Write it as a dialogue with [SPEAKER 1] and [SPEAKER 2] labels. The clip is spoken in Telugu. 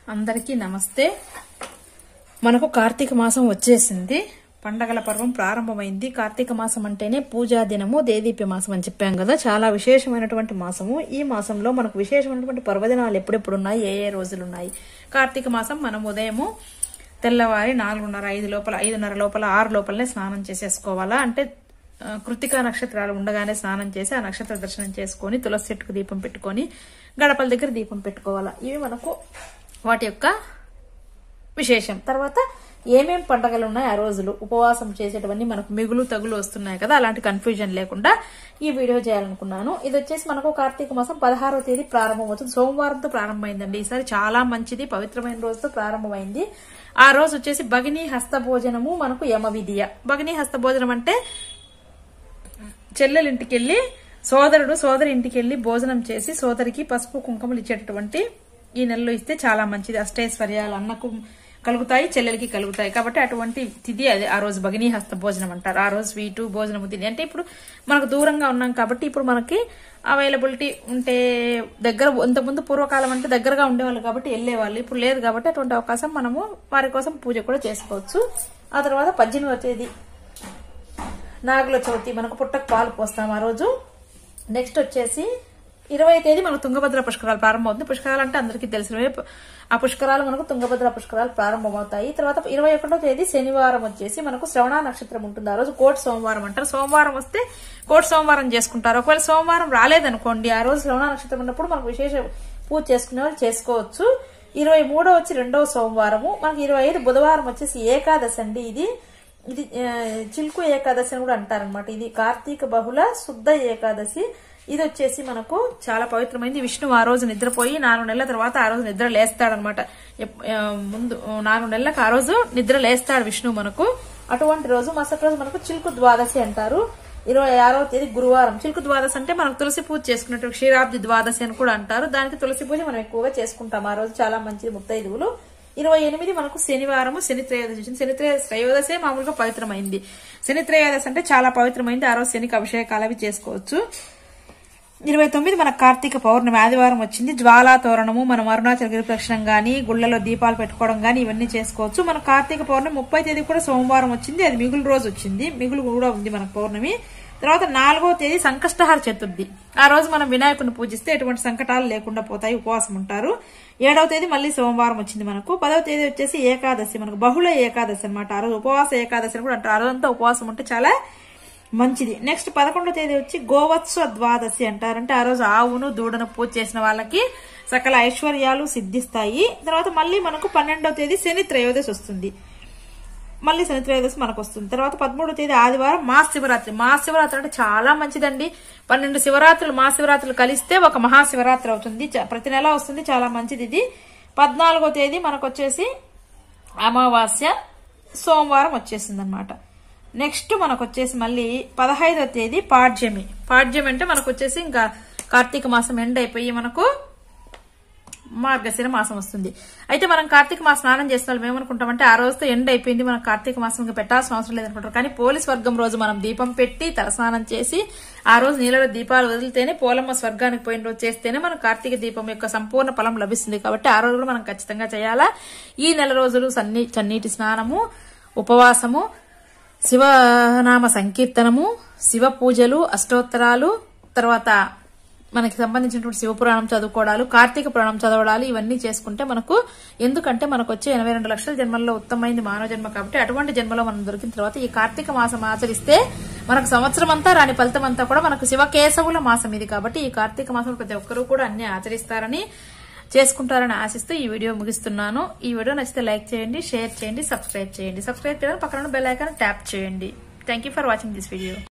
[SPEAKER 1] అందరికీ నమస్తే మనకు కార్తీక మాసం వచ్చేసింది పండగల పర్వం ప్రారంభమైంది కార్తీక మాసం అంటేనే పూజా దినము దేదీప్య మాసం అని చెప్పాం కదా చాలా విశేషమైనటువంటి మాసము ఈ మాసంలో మనకు విశేషమైనటువంటి పర్వదినాలు ఎప్పుడెప్పుడు ఉన్నాయి ఏ ఏ రోజులు ఉన్నాయి కార్తీక మాసం మనం ఉదయము తెల్లవారి నాలుగున్నర ఐదు లోపల ఐదున్నర లోపల ఆరు లోపలనే స్నానం చేసేసుకోవాలా అంటే ఆ, కృతికా నక్షత్రాలు ఉండగానే స్నానం చేసి ఆ నక్షత్ర దర్శనం చేసుకొని తులసి చెట్టుకు దీపం పెట్టుకొని గడపల దగ్గర దీపం పెట్టుకోవాలా ఇవి మనకు వాటి యొక్క విశేషం తర్వాత ఏమేం పండగలు ఉన్నాయి ఆ రోజులు ఉపవాసం చేసేటవన్నీ మనకు మిగులు తగులు వస్తున్నాయి కదా అలాంటి కన్ఫ్యూజన్ లేకుండా ఈ వీడియో చేయాలనుకున్నాను ఇది వచ్చేసి మనకు కార్తీక మాసం పదహారవ తేదీ ప్రారంభమవుతుంది సోమవారంతో ప్రారంభమైందండి ఈసారి చాలా మంచిది పవిత్రమైన రోజుతో ప్రారంభమైంది ఆ రోజు వచ్చేసి భగిని హస్త భోజనము మనకు యమ విధియ భగిని హస్త భోజనం అంటే చెల్లెలు ఇంటికి వెళ్ళి సోదరుడు సోదరి ఇంటికి వెళ్ళి భోజనం చేసి సోదరికి పసుపు కుంకుమలు ఇచ్చేటటువంటి ఈ నెలలో ఇస్తే చాలా మంచిది అష్టైశ్వర్యాలు అన్నకు కలుగుతాయి చెల్లెలకి కలుగుతాయి కాబట్టి అటువంటి తిథి అది ఆ రోజు భగినీ హస్త భోజనం అంటారు ఆ రోజు స్వీటు భోజనము తిని అంటే ఇప్పుడు మనకు దూరంగా ఉన్నాం కాబట్టి ఇప్పుడు మనకి అవైలబిలిటీ ఉంటే దగ్గర ఇంతకుముందు పూర్వకాలం అంటే దగ్గరగా ఉండేవాళ్ళు కాబట్టి వెళ్ళేవాళ్ళు ఇప్పుడు లేదు కాబట్టి అటువంటి అవకాశం మనము వారి కోసం పూజ కూడా చేసుకోవచ్చు ఆ తర్వాత పద్దెనిమిదవ తేదీ నాగుల చవితి మనకు పుట్టకు పాలు పోస్తాం ఆ రోజు నెక్స్ట్ వచ్చేసి ఇరవై తేదీ మనకు తుంగభద్ర పుష్కరాలు ప్రారంభమవుతుంది పుష్కరాలు అంటే అందరికీ తెలిసినవే ఆ పుష్కరాలు మనకు తుంగభద్ర పుష్కరాలు ప్రారంభమవుతాయి తర్వాత ఇరవై ఒకటో తేదీ శనివారం వచ్చేసి మనకు శ్రవణ నక్షత్రం ఉంటుంది ఆ రోజు కోటి సోమవారం అంటారు సోమవారం వస్తే కోటి సోమవారం చేసుకుంటారు ఒకవేళ సోమవారం రాలేదనుకోండి ఆ రోజు శ్రవణ నక్షత్రం ఉన్నప్పుడు మనకు విశేష పూజ చేసుకునే వాళ్ళు చేసుకోవచ్చు ఇరవై మూడో వచ్చి రెండవ సోమవారము మనకి ఇరవై ఐదు బుధవారం వచ్చేసి ఏకాదశి అండి ఇది ఇది ఆ, చిలుకు ఏకాదశి అని కూడా అంటారనమాట ఇది కార్తీక బహుళ శుద్ధ ఏకాదశి ఇది వచ్చేసి మనకు చాలా పవిత్రమైంది విష్ణువు ఆ రోజు నిద్రపోయి నాలుగు నెలల తర్వాత ఆ రోజు నిద్ర లేస్తాడనమాట ఎప్- ఆ, ముందు ఆ, నాలుగు నెలలకు ఆ రోజు నిద్ర లేస్తాడు విష్ణువు మనకు అటువంటి రోజు మరుసటి రోజు మనకు చిలుకు ద్వాదశి అంటారు ఇరవై ఆరవ తేదీ గురువారం చిలుకు ద్వాదశి అంటే మనం తులసి పూజ చేసుకున్నట్టు క్షీరాబ్ది ద్వాదశి అని కూడా అంటారు దానికి తులసి పూజ మనం ఎక్కువగా చేసుకుంటాం ఆ రోజు చాలా మంచిది ముత్తైదువులు ఇరవై ఎనిమిది మనకు శనివారము శని త్రయోదశి వచ్చింది శని త్రయో త్రయోదశే మామూలుగా పవిత్రమైంది శని త్రయోదశి అంటే చాలా పవిత్రమైంది ఆ రోజు శనికి అభిషేకాలు అవి చేసుకోవచ్చు ఇరవై తొమ్మిది మన కార్తీక పౌర్ణమి ఆదివారం వచ్చింది జ్వాలా తోరణము మనం అరుణాచల గిరి ప్రదక్షిణం గానీ గుళ్ళలో దీపాలు పెట్టుకోవడం గానీ ఇవన్నీ చేసుకోవచ్చు మన కార్తీక పౌర్ణమి ముప్పై తేదీ కూడా సోమవారం వచ్చింది అది మిగులు రోజు వచ్చింది మిగులు కూడా ఉంది మన పౌర్ణమి తర్వాత నాలుగో తేదీ సంకష్టహార చతుర్థి ఆ రోజు మనం వినాయకుడిని పూజిస్తే ఎటువంటి సంకటాలు లేకుండా పోతాయి ఉపవాసం ఉంటారు ఏడవ తేదీ మళ్ళీ సోమవారం వచ్చింది మనకు పదవ తేదీ వచ్చేసి ఏకాదశి మనకు బహుళ ఏకాదశి అనమాట ఆ రోజు ఉపవాస ఏకాదశి అని కూడా అంటారు ఆ రోజంతా ఉపవాసం ఉంటే చాలా మంచిది నెక్స్ట్ పదకొండో తేదీ వచ్చి గోవత్సవ ద్వాదశి అంటారంటే ఆ రోజు ఆవును దూడను పూజ చేసిన వాళ్ళకి సకల ఐశ్వర్యాలు సిద్ధిస్తాయి తర్వాత మళ్ళీ మనకు పన్నెండో తేదీ శని త్రయోదశి వస్తుంది మళ్ళీ శని త్రయోదశి మనకు వస్తుంది తర్వాత పదమూడో తేదీ ఆదివారం మహాశివరాత్రి మహాశివరాత్రి అంటే చాలా మంచిదండి పన్నెండు శివరాత్రులు మహాశివరాత్రులు కలిస్తే ఒక మహాశివరాత్రి అవుతుంది చ- ప్రతి నెల వస్తుంది చాలా మంచిది ఇది పద్నాలుగో తేదీ మనకు వచ్చేసి అమావాస్య సోమవారం వచ్చేసింది అనమాట నెక్స్ట్ మనకు వచ్చేసి మళ్ళీ పదహైదో తేదీ పాడ్యమి పాడ్యం అంటే మనకు వచ్చేసి ఇంకా కార్తీక మాసం ఎండ్ అయిపోయి మనకు మార్గశిర మాసం వస్తుంది అయితే మనం కార్తీక మాసం స్నానం చేసిన వాళ్ళు ఏమనుకుంటామంటే ఆ రోజుతో ఎండ్ అయిపోయింది మనం కార్తీక మాసం ఇంకా పెట్టాల్సిన అవసరం లేదనుకుంటారు కానీ పోలీస్ వర్గం రోజు మనం దీపం పెట్టి తలస్నానం చేసి ఆ రోజు నీళ్ళలో దీపాలు వదిలితేనే పోలమ్మ స్వర్గానికి పోయిన రోజు చేస్తేనే మనం కార్తీక దీపం యొక్క సంపూర్ణ ఫలం లభిస్తుంది కాబట్టి ఆ రోజు కూడా మనం ఖచ్చితంగా చేయాలా ఈ నెల రోజులు సన్ని చన్నీటి స్నానము ఉపవాసము శివనామ సంకీర్తనము శివ పూజలు అష్టోత్తరాలు తర్వాత మనకి సంబంధించినటువంటి శివపురాణం చదువుకోవడాలు కార్తీక పురాణం చదవడాలు ఇవన్నీ చేసుకుంటే మనకు ఎందుకంటే మనకు వచ్చే ఎనభై రెండు లక్షల జన్మల్లో ఉత్తమమైంది మానవ జన్మ కాబట్టి అటువంటి జన్మలో మనం దొరికిన తర్వాత ఈ కార్తీక మాసం ఆచరిస్తే మనకు సంవత్సరం అంతా రాని ఫలితం అంతా కూడా మనకు శివకేశవుల మాసం ఇది కాబట్టి ఈ కార్తీక మాసం ప్రతి ఒక్కరూ కూడా అన్ని ఆచరిస్తారని చేసుకుంటారని ఆశిస్తూ ఈ వీడియో ముగిస్తున్నాను ఈ వీడియో నచ్చితే లైక్ చేయండి షేర్ చేయండి సబ్స్క్రైబ్ చేయండి సబ్స్క్రైబ్ చేయడానికి పక్కన బెల్ ఐకాన్ ట్యాప్ చేయండి thank for watching this video